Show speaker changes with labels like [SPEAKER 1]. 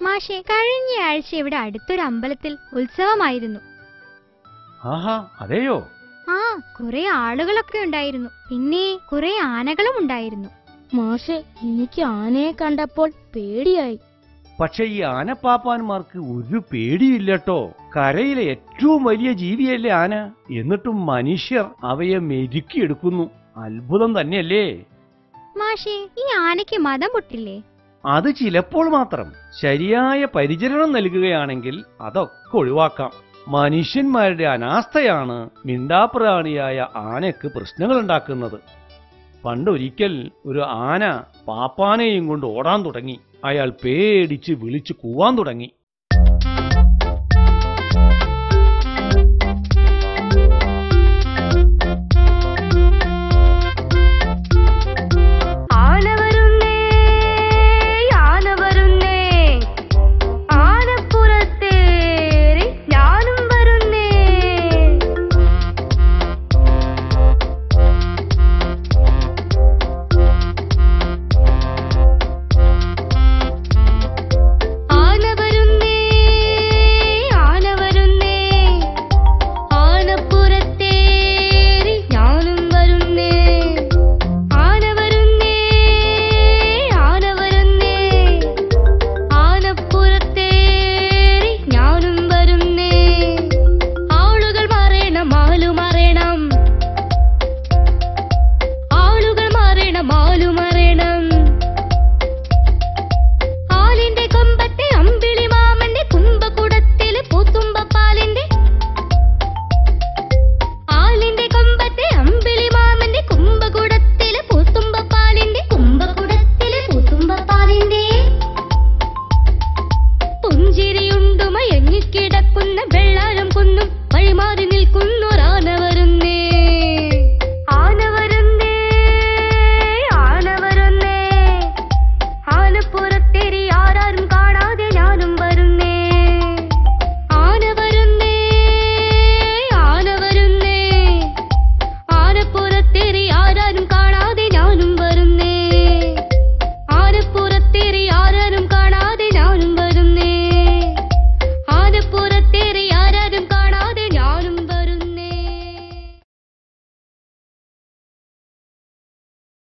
[SPEAKER 1] മാഷെ കഴിഞ്ഞ ആഴ്ച ഇവിടെ അടുത്തൊരു അമ്പലത്തിൽ ഉത്സവമായിരുന്നു
[SPEAKER 2] ആഹാ അതെയോ
[SPEAKER 1] ആ കുറെ ആളുകളൊക്കെ ഉണ്ടായിരുന്നു പിന്നെ കുറെ ആനകളും ഉണ്ടായിരുന്നു
[SPEAKER 3] മാഷെ എനിക്ക് ആനയെ കണ്ടപ്പോൾ പേടിയായി
[SPEAKER 2] പക്ഷെ ഈ ആനപ്പാപ്പാന്മാർക്ക് ഒരു പേടിയില്ലട്ടോ കരയിലെ ഏറ്റവും വലിയ ജീവിയല്ലേ ആന എന്നിട്ടും മനുഷ്യർ അവയെ മെരുക്കിയെടുക്കുന്നു അത്ഭുതം തന്നെയല്ലേ
[SPEAKER 1] മാഷെ ഈ ആനയ്ക്ക് മതം പൊട്ടില്ലേ
[SPEAKER 2] അത് ചിലപ്പോൾ മാത്രം ശരിയായ പരിചരണം നൽകുകയാണെങ്കിൽ അതൊക്കെ ഒഴിവാക്കാം മനുഷ്യന്മാരുടെ അനാസ്ഥയാണ് മിണ്ടാപ്രാണിയായ ആനയ്ക്ക് പ്രശ്നങ്ങൾ ഉണ്ടാക്കുന്നത് പണ്ടൊരിക്കൽ ഒരു ആന പാപ്പാനെയും കൊണ്ട് ഓടാൻ തുടങ്ങി അയാൾ പേടിച്ച് വിളിച്ചു കൂവാൻ തുടങ്ങി
[SPEAKER 4] ആന വരുന്നേ ആന വരുന്നേ ആനപ്പുറത്തേറി ഞാനും വരുന്നേ ആന വരുന്നേ ആന വരുന്നേ ആനപ്പുറത്തേറി ഞാനും വരുന്നേ ആന വരുന്നേ ആന വരുന്നേ ആനപ്പുറത്തേറി ഞാനും വരുന്നേ ആളുകൾ മാറേണം ആലു മാറേണം ആളുകൾ മാറേണം ആലു മാറേണം